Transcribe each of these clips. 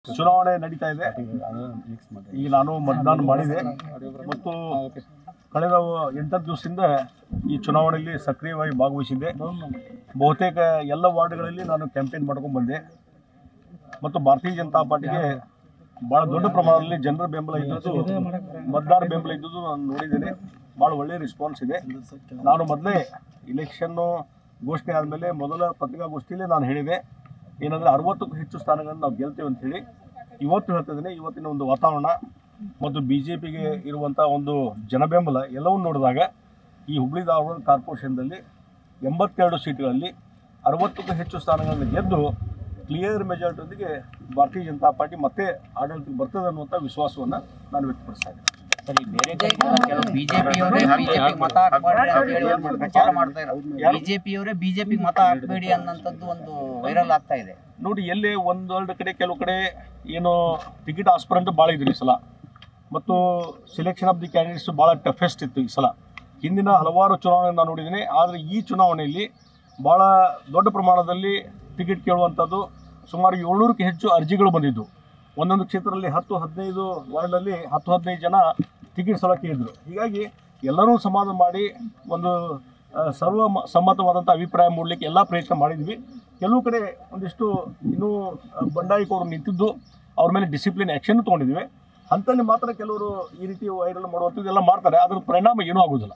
ಚುನಾವಣೆ ನಡೀತಾ ಇದೆ ಈಗ ನಾನು ಮತದಾನ ಮಾಡಿದೆ ಮತ್ತು ಕಳೆದ ಎಂಟತ್ತು ದಿವಸದಿಂದ ಈ ಚುನಾವಣೆಯಲ್ಲಿ ಸಕ್ರಿಯವಾಗಿ ಭಾಗವಹಿಸಿದ್ದೆ ಬಹುತೇಕ ಎಲ್ಲ ವಾರ್ಡ್ಗಳಲ್ಲಿ ನಾನು ಕ್ಯಾಂಪೇನ್ ಮಾಡ್ಕೊಂಡು ಬಂದೆ ಮತ್ತು ಭಾರತೀಯ ಜನತಾ ಪಾರ್ಟಿಗೆ ಭಾಳ ದೊಡ್ಡ ಪ್ರಮಾಣದಲ್ಲಿ ಜನರ ಬೆಂಬಲ ಇದ್ದದ್ದು ಮತದಾರ ಬೆಂಬಲ ಇದ್ದದ್ದು ನಾನು ನೋಡಿದ್ದೇನೆ ಭಾಳ ಒಳ್ಳೆಯ ರೆಸ್ಪಾನ್ಸ್ ಇದೆ ನಾನು ಮೊದಲೇ ಇಲೆಕ್ಷನ್ನು ಘೋಷಣೆ ಆದಮೇಲೆ ಮೊದಲ ಪತ್ರಿಕಾಗೋಷ್ಠಿಯಲ್ಲೇ ನಾನು ಹೇಳಿದೆ ಏನಂದರೆ ಅರವತ್ತಕ್ಕೂ ಹೆಚ್ಚು ಸ್ಥಾನಗಳನ್ನು ನಾವು ಗೆಲ್ತೇವೆ ಅಂತ ಹೇಳಿ ಇವತ್ತು ಹೇಳ್ತಿದ್ದೇನೆ ಇವತ್ತಿನ ಒಂದು ವಾತಾವರಣ ಮತ್ತು ಬಿ ಜೆ ಪಿಗೆ ಇರುವಂಥ ಒಂದು ಜನಬೆಂಬಲ ಎಲ್ಲವನ್ನೂ ನೋಡಿದಾಗ ಈ ಹುಬ್ಳಿ ಧಾರವಾಡ ಕಾರ್ಪೊರೇಷನ್ದಲ್ಲಿ ಎಂಬತ್ತೆರಡು ಸೀಟ್ಗಳಲ್ಲಿ ಅರವತ್ತಕ್ಕೂ ಹೆಚ್ಚು ಸ್ಥಾನಗಳನ್ನು ಗೆದ್ದು ಕ್ಲಿಯರ್ ಮೆಜಾರಿಟಿಯೊಂದಿಗೆ ಭಾರತೀಯ ಜನತಾ ಪಾರ್ಟಿ ಮತ್ತೆ ಆಡಳಿತಕ್ಕೆ ಬರ್ತದೆ ಅನ್ನುವಂಥ ವಿಶ್ವಾಸವನ್ನು ನಾನು ವ್ಯಕ್ತಪಡಿಸ್ತಾ ಇದ್ದೀನಿ ಸರಿ ಬೇರೆ ಕಡೆ ಕೆಲವು ಬಿಜೆಪಿಯವರೇ ಬಿಜೆಪಿ ಮತ ಹಾಕ್ಬೇಡ್ರಿ ಅಂತ ಹೇಳಿ ಒಂದು ಪ್ರಚಾರ ಮಾಡ್ತಾ ಇದ್ದಾರೆ ಬಿಜೆಪಿಯವರೇ ಬಿಜೆಪಿ ಮತ ಹಾಕ್ಬೇಡಿ ಅನ್ನೋಂಥದ್ದು ಒಂದು ವೈರಲ್ ಆಗ್ತಾ ಇದೆ ನೋಡಿ ಎಲ್ಲಿ ಒಂದೆರಡು ಕಡೆ ಕೆಲವು ಕಡೆ ಏನು ಟಿಕೆಟ್ ಆಸ್ಪರೆಂಟ್ ಭಾಳ ಇದ್ರು ಈ ಸಲ ಮತ್ತು ಸೆಲೆಕ್ಷನ್ ಆಫ್ ದಿ ಕ್ಯಾಂಡಿಡೇಟ್ಸ್ ಭಾಳ ಟಫೆಸ್ಟ್ ಇತ್ತು ಈ ಸಲ ಹಿಂದಿನ ಹಲವಾರು ಚುನಾವಣೆ ನಾನು ನೋಡಿದ್ದೀನಿ ಆದರೆ ಈ ಚುನಾವಣೆಯಲ್ಲಿ ಭಾಳ ದೊಡ್ಡ ಪ್ರಮಾಣದಲ್ಲಿ ಟಿಕೆಟ್ ಕೇಳುವಂಥದ್ದು ಸುಮಾರು ಏಳ್ನೂರಕ್ಕೆ ಹೆಚ್ಚು ಅರ್ಜಿಗಳು ಬಂದಿದ್ದು ಒಂದೊಂದು ಕ್ಷೇತ್ರದಲ್ಲಿ ಹತ್ತು ಹದಿನೈದು ವಾರ್ಡ್ನಲ್ಲಿ ಹತ್ತು ಹದಿನೈದು ಜನ ಟಿಕೆಟ್ ಸಲಕ್ಕೆ ಇದ್ದರು ಹೀಗಾಗಿ ಎಲ್ಲರೂ ಸಮಾಧಾನ ಮಾಡಿ ಒಂದು ಆ, ಸರ್ವ ಮ- ಸಮ್ಮತವಾದಂಥ ಅಭಿಪ್ರಾಯ ಮೂಡಲಿಕ್ಕೆ ಎಲ್ಲ ಪ್ರಯತ್ನ ಮಾಡಿದ್ವಿ ಕೆಲವು ಕಡೆ ಒಂದಿಷ್ಟು ಇನ್ನೂ ಆ, ಬಂಡಾಯಿಕವರು ನಿಂತಿದ್ದು ಅವ್ರ ಮೇಲೆ ಡಿಸಿಪ್ಲಿನ್ ಆ್ಯಕ್ಷನ್ ತೊಗೊಂಡಿದ್ವಿ ಅಂತಲ್ಲಿ ಮಾತ್ರ ಕೆಲವರು ಈ ರೀತಿ ವೈರಲ್ ಮಾಡುವಂಥದ್ದು ಎಲ್ಲ ಮಾಡ್ತಾರೆ ಅದ್ರ ಪರಿಣಾಮ ಏನೂ ಆಗೋದಿಲ್ಲ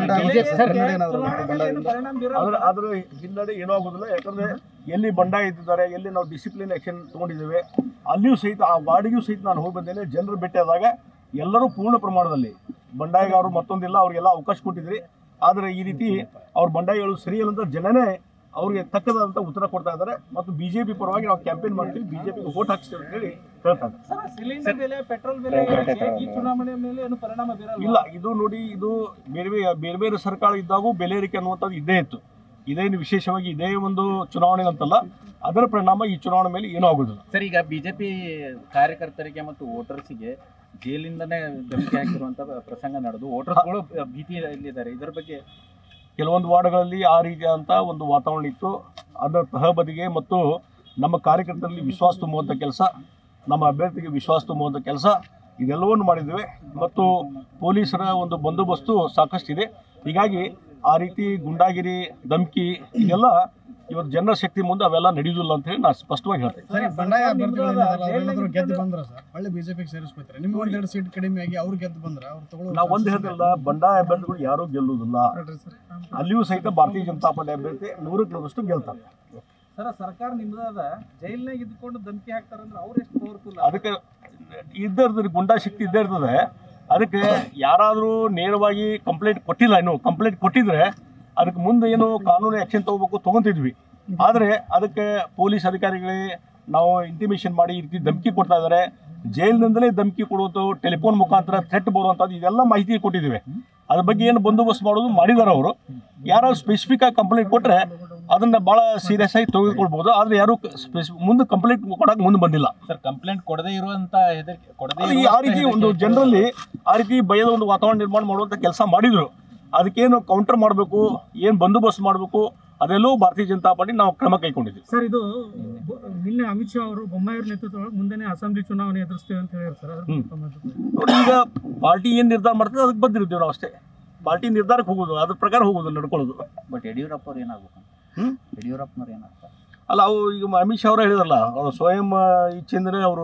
ಅದ್ರ ಅದ್ರ ಹಿನ್ನಡೆ ಏನೂ ಆಗೋದಿಲ್ಲ ಯಾಕಂದ್ರೆ ಎಲ್ಲಿ ಬಂಡಾಯ ಇದ್ದಿದ್ದಾರೆ ಎಲ್ಲಿ ನಾವು ಡಿಸಿಪ್ಲಿನ್ ಆ್ಯಕ್ಷನ್ ತೊಗೊಂಡಿದ್ದೇವೆ ಅಲ್ಲಿಯೂ ಸಹಿತ ಆ ವಾರ್ಡಿಗೂ ಸಹಿತ ನಾನು ಹೋಗಿ ಬಂದೇನೆ ಜನರು ಭೇಟಿಯಾದಾಗ ಎಲ್ಲರೂ ಪೂರ್ಣ ಪ್ರಮಾಣದಲ್ಲಿ ಬಂಡಾಯಗಾರರು ಮತ್ತೊಂದಿಲ್ಲ ಅವ್ರಿಗೆಲ್ಲ ಅವಕಾಶ ಕೊಟ್ಟಿದ್ರಿ ಆದರೆ ಈ ರೀತಿ ಅವ್ರ ಬಂಡಾಯಗಳು ಸರಿಯಲ್ಲ ಅಂತ ಜನನೇ ಅವ್ರಿಗೆ ತಕ್ಕದಾದಂಥ ಉತ್ತರ ಕೊಡ್ತಾ ಇದ್ದಾರೆ ಮತ್ತು ಬಿಜೆಪಿ ಪರವಾಗಿ ನಾವು ಕ್ಯಾಂಪೇನ್ ಮಾಡ್ತೀವಿ ಬಿಜೆಪಿಗೆ ವೋಟ್ ಹಾಕ್ಸ್ತೀವಿ ಅಂತ ಹೇಳಿ ಹೇಳ್ತಾರೆ ಸಿಲಿಂಡರ್ ಬೆಲೆ ಪೆಟ್ರೋಲ್ ಬೆಲೆ ಏರಿಕೆ ಈ ಚುನಾವಣೆ ಮೇಲೆ ಏನು ಪರಿಣಾಮ ಬೀರಲ್ಲ ಇಲ್ಲ ಇದು ನೋಡಿ ಇದು ಬೇರೆ ಬೇರೆ ಬೇರೆ ಬೇರೆ ಸರ್ಕಾರ ಇದ್ದಾಗೂ ಬೆಲೆ ಏರಿಕೆ ಅನ್ನುವಂಥದ್ದು ಇದ್ದೇ ಇತ್ತು ಇದೇನು ವಿಶೇಷವಾಗಿ ಇದೇ ಒಂದು ಚುನಾವಣೆ ಅಂತಲ್ಲ ಅದರ ಪರಿಣಾಮ ಈ ಚುನಾವಣೆ ಮೇಲೆ ಏನೂ ಆಗೋದಿಲ್ಲ ಸರ್ ಈಗ ಬಿಜೆಪಿ ಕಾರ್ಯಕರ್ತರಿಗೆ ಮತ್ತು ವೋಟರ್ಸ್ಗೆ ಜೈಲಿಂದನೇ ಧಮಕಿ ಹಾಕಿರುವಂತ ಪ್ರಸಂಗ ನಡೆದು ವೋಟರ್ಸ್ಗಳು ಭೀತಿಯಲ್ಲಿದ್ದಾರೆ ಇದರ ಬಗ್ಗೆ ಕೆಲವೊಂದು ವಾರ್ಡ್ಗಳಲ್ಲಿ ಆ ರೀತಿಯಾದಂಥ ಒಂದು ವಾತಾವರಣ ಇತ್ತು ಅದರ ತಹಬದಿಗೆ ಮತ್ತು ನಮ್ಮ ಕಾರ್ಯಕರ್ತರಲ್ಲಿ ವಿಶ್ವಾಸ ತುಂಬುವಂಥ ಕೆಲಸ ನಮ್ಮ ಅಭ್ಯರ್ಥಿಗೆ ವಿಶ್ವಾಸ ತುಂಬುವಂಥ ಕೆಲಸ ಇದೆಲ್ಲವನ್ನು ಮಾಡಿದ್ದೇವೆ ಮತ್ತು ಪೊಲೀಸರ ಒಂದು ಬಂದೋಬಸ್ತು ಸಾಕಷ್ಟಿದೆ ಹೀಗಾಗಿ ಆ ರೀತಿ ಗುಂಡಾಗಿರಿ ಧಮಕಿ ಇದೆಲ್ಲ ಇವತ್ತು ಜನರ ಶಕ್ತಿ ಮುಂದೆ ಅವೆಲ್ಲ ನಡೆಯುವುದಿಲ್ಲ ಅಂತ ಹೇಳಿ ನಾನು ಸ್ಪಷ್ಟವಾಗಿ ಹೇಳ್ತೇನೆ ಸರಿ ಬಂಡಾಯ ಅಭ್ಯರ್ಥಿಗಳಿಂದ ಅವ್ರೇನಾದ್ರು ಗೆದ್ದು ಬಂದ್ರ ಸರ್ ಒಳ್ಳೆ ಬಿಜೆಪಿಗೆ ಸೇರಿಸ್ಕೊತಾರೆ ನಿಮ್ಗೆ ಒಂದೆರಡು ಸೀಟ್ ಕಡಿಮೆ ಆಗಿ ಅವ್ರು ಗೆದ್ದು ಬಂದ್ರ ಅವ್ರು ತಗೊಳ್ಳೋ ನಾವು ಒಂದು ಹೇಳ್ತಿಲ್ಲ ಬಂಡಾಯ ಅಭ್ಯರ್ಥಿಗಳು ಯಾರೂ ಗೆಲ್ಲುವುದಿಲ್ಲ ಸರ್ ಅಲ್ಲಿಯೂ ಸಹಿತ ಭಾರತೀಯ ಜನತಾ ಪಾರ್ಟಿ ಅಭ್ಯರ್ಥಿ ನೂರಕ್ಕೆ ನೂರಷ್ಟು ಗೆಲ್ತಾರೆ ಸರ ಸರ್ಕಾರ ನಿಮ್ದದ ಜೈಲ್ನಾಗ ಇದ್ಕೊಂಡು ಧಮಕಿ ಹಾಕ್ತಾರಂದ್ರೆ ಅವ್ರು ಎಷ್ಟು ಪವರ್ಫುಲ್ ಅದಕ್ಕೆ ಇದ್ದೇ ಇರ್ತದೆ ಗುಂಡಾ ಶಕ್ತಿ ಇದ್ದೇ ಇರ್ತದೆ ಅದಕ್ಕೆ ಯಾರಾದರೂ ನೇರವಾಗಿ ಕಂಪ್ಲೇಂಟ್ ಕೊಟ್ಟಿಲ್ಲ ಇನ್ನು ಕಂಪ್ಲೇಂಟ್ ಕೊಟ್ಟಿದ್ರೆ ಅದಕ್ಕೆ ಮುಂದೆ ಏನು ಕಾನೂನು ಆ್ಯಕ್ಷನ್ ತೊಗೋಬೇಕು ತೊಗೊತಿದ್ವಿ ಆದರೆ ಅದಕ್ಕೆ ಪೊಲೀಸ್ ಅಧಿಕಾರಿಗಳೇ ನಾವು ಇಂಟಿಮೇಷನ್ ಮಾಡಿ ಈ ರೀತಿ ಧಮಕಿ ಕೊಡ್ತಾ ಇದ್ದಾರೆ ಜೈಲಿನಿಂದಲೇ ಧಮಕಿ ಕೊಡುವುದು ಟೆಲಿಫೋನ್ ಮುಖಾಂತರ ಥ್ರೆಟ್ ಬರುವಂಥದ್ದು ಇದೆಲ್ಲ ಮಾಹಿತಿ ಕೊಟ್ಟಿದ್ದೀವಿ ಅದ್ರ ಬಗ್ಗೆ ಏನು ಬಂದೋಬಸ್ತ್ ಮಾಡೋದು ಮಾಡಿದ್ದಾರೆ ಅವರು ಯಾರು ಸ್ಪೆಸಿಫಿಕ್ ಆಗಿ ಕಂಪ್ಲೇಂಟ್ ಕೊಟ್ಟರೆ ಅದನ್ನ ಭಾಳ ಸೀರಿಯಸ್ ಆಗಿ ತೆಗೆದುಕೊಳ್ಬೋದು ಆದರೆ ಯಾರು ಸ್ಪೆಸಿಫಿಕ್ ಮುಂದೆ ಕಂಪ್ಲೇಂಟ್ ಕೊಡಕ್ಕೆ ಮುಂದೆ ಬಂದಿಲ್ಲ ಸರ್ ಕಂಪ್ಲೇಂಟ್ ಕೊಡದೇ ಇರುವಂತ ಹೆದರಿಕೆ ಕೊಡದೇ ಅದು ಈ ಆ ರೀತಿ ಒಂದು ಜನರಲ್ಲಿ ಆ ರೀತಿ ಭಯದ ಒಂದು ವಾತಾವರಣ ನಿರ್ಮಾಣ ಮಾಡುವಂಥ ಕೆಲಸ ಮಾಡಿದ್ರು ಅದಕ್ಕೇನು ಕೌಂಟರ್ ಮಾಡಬೇಕು ಏನು ಬಂದೋಬಸ್ತ್ ಮಾಡಬೇಕು ಅದೆಲ್ಲವೂ ಭಾರತೀಯ ಜನತಾ ಪಾರ್ಟಿ ನಾವು ಕ್ರಮ ಕೈಗೊಂಡಿದ್ದೀವಿ ಸರ್ ಇದು ಬ- ನಿನ್ನೆ ಅಮಿತ್ ಶಾ ಅವರು ಬೊಮ್ಮಾಯಿಯವ್ರ ನೇತೃತ್ವದೊಳಗೆ ಮುಂದೆನೇ ಅಸೆಂಬ್ಲಿ ಚುನಾವಣೆ ಎದುರಿಸ್ತೇವೆ ಅಂತ ಹೇಳಿದ್ರು ಸರ್ ಅದ್ರ ಬಗ್ಗೆ ತಮ್ಮ ಅಭಿಪ್ರಾಯ? ನೋಡಿ ಈಗ ಪಾರ್ಟಿ ಏನು ನಿರ್ಧಾರ ಮಾಡ್ತದೆ ಅದಕ್ಕೆ ಬಂದಿರ್ತೀವಿ ನಾವು ಅಷ್ಟೇ ಪಾರ್ಟಿ ನಿರ್ಧಾರಕ್ಕೆ ಹೋಗೋದು ಅದ್ರ ಪ್ರಕಾರ ಹೋಗೋದು ನಡ್ಕೊಳ್ಳೋದು ಬಟ್ ಯಡಿಯೂರಪ್ಪ ಅವ್ರು ಏನಾಗ್ಬೇಕು ಹ್ಮ್? ಯಡಿಯೂರಪ್ಪನವ್ರು ಏನಾಗ್ತಾರೆ ಅಲ್ಲ ಅವು ಈಗ ಅಮಿತ್ ಶಾ ಅವರೇ ಹೇಳಿದಾರಲ್ಲ ಅವರು ಸ್ವಯಂ ಆ, ಇಚ್ಛೆಯಿಂದಲೇ ಅವರು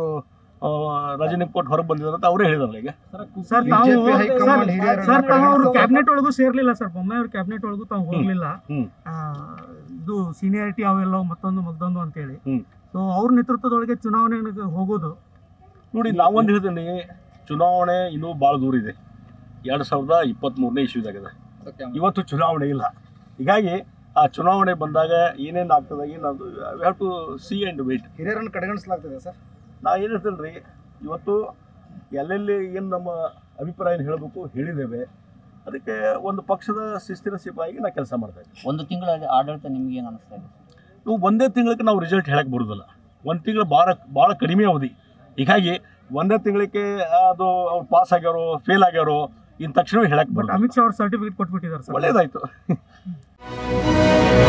ರಾಜೀನಾಮೆ ಕೊಟ್ಟು ಹೊರಗೆ ಬಂದಿದ್ದಾರೆ ಅಂತ ಅವರೇ ಹೇಳಿದಾರಲ್ಲ ಈಗ ಸರ್ ತಾವು BJP ಹೈಕಮಾಂಡ್ ಹಿರಿಯರನ್ನ ಸರ್ ತಾವು ಅವರು ಪರಿಗಣಿಸ್ತಾ ಕ್ಯಾಬಿನೆಟ್ ಒಳಗೂ ಸೇರ್ಲಿಲ್ಲ ಸರ್ ಬೊಮ್ಮಾಯಿ ಅವ್ರ ಕ್ಯಾಬಿನೆಟ್ ಒಳಗೂ ತಾವು ಹೋಗ್ಲಿಲ್ಲ ಹ್ಮ್. ಆ, ಇದು ಸೀನಿಯಾರಿಟಿ ಅವೆಲ್ಲ ಮತ್ತೊಂದು ಮತ್ತೊಂದು ಅಂತೇಳಿ ಹ್ಮ್. ಸೊ ಅವ್ರ ನೇತೃತ್ವದೊಳಗೆ ಚುನಾವಣೆ ಹೋಗೋದು ನೋಡಿ ನಾವೊಂದು ಹೇಳ್ತೀನಿ ಚುನಾವಣೆ ಇನ್ನೂ ಭಾಳ ದೂರ ಇದೆ ಎರಡು ಸಾವಿರದ ಇಪ್ಪತ್ತ್ಮೂರನೇ ಇಶ್ಯೂದಾಗಿದೆ ಇವತ್ತು ಚುನಾವಣೆ ಇಲ್ಲ ಹೀಗಾಗಿ ಆ ಚುನಾವಣೆ ಬಂದಾಗ ಏನೇನು ಆಗ್ತದೆ ಏನದು have to see and wait ಹಿರಿಯರನ್ನು ಕಡೆಗಣಿಸಲಾಗ್ತದೆ ಸರ್ ನಾ ಏನು ಹೇಳ್ತೇನೆ ರೀ ಇವತ್ತು ಎಲ್ಲೆಲ್ಲಿ ಏನು ನಮ್ಮ ಅಭಿಪ್ರಾಯ ಹೇಳಬೇಕು ಹೇಳಿದ್ದೇವೆ ಅದಕ್ಕೆ ಒಂದು ಪಕ್ಷದ ಶಿಸ್ತಿನ ಸಿಪಾಯಿಗೆ ನಾ ಕೆಲಸ ಮಾಡ್ತಾ ಇದ್ದೀನಿ ಒಂದು ತಿಂಗಳ ಆಡಳಿತ ನಿಮ್ಗೆ ಏನು ಅನಿಸ್ತಾ ಇದೆ ಇವು ಒಂದೇ ತಿಂಗಳಿಗೆ ನಾವು ರಿಸಲ್ಟ್ ಹೇಳಕ್ಕೆ ಬರೋದಿಲ್ಲ ಒಂದು ತಿಂಗಳು ಭಾಳ ಭಾಳ ಕಡಿಮೆ ಅವಧಿ ಹೀಗಾಗಿ ಒಂದೇ ತಿಂಗಳಿಗೆ ಅದು ಅವ್ರು ಪಾಸ್ ಆಗ್ಯಾರೋ ಫೇಲ್ ಆಗ್ಯಾರೋ ಇನ್ ತಕ್ಷಣವೇ ಹೇಳಕ್ಕೆ ಬಟ್ ಬರೋದು ಅಮಿತ್ ಶಾ ಅವ್ರ ಸರ್ಟಿಫಿಕೇಟ್ ಕೊಟ್ಬಿಟ್ಟಿದ್ದಾರೆ ಸರ್ ಒಳ್ಳೇದಾಯ್ತು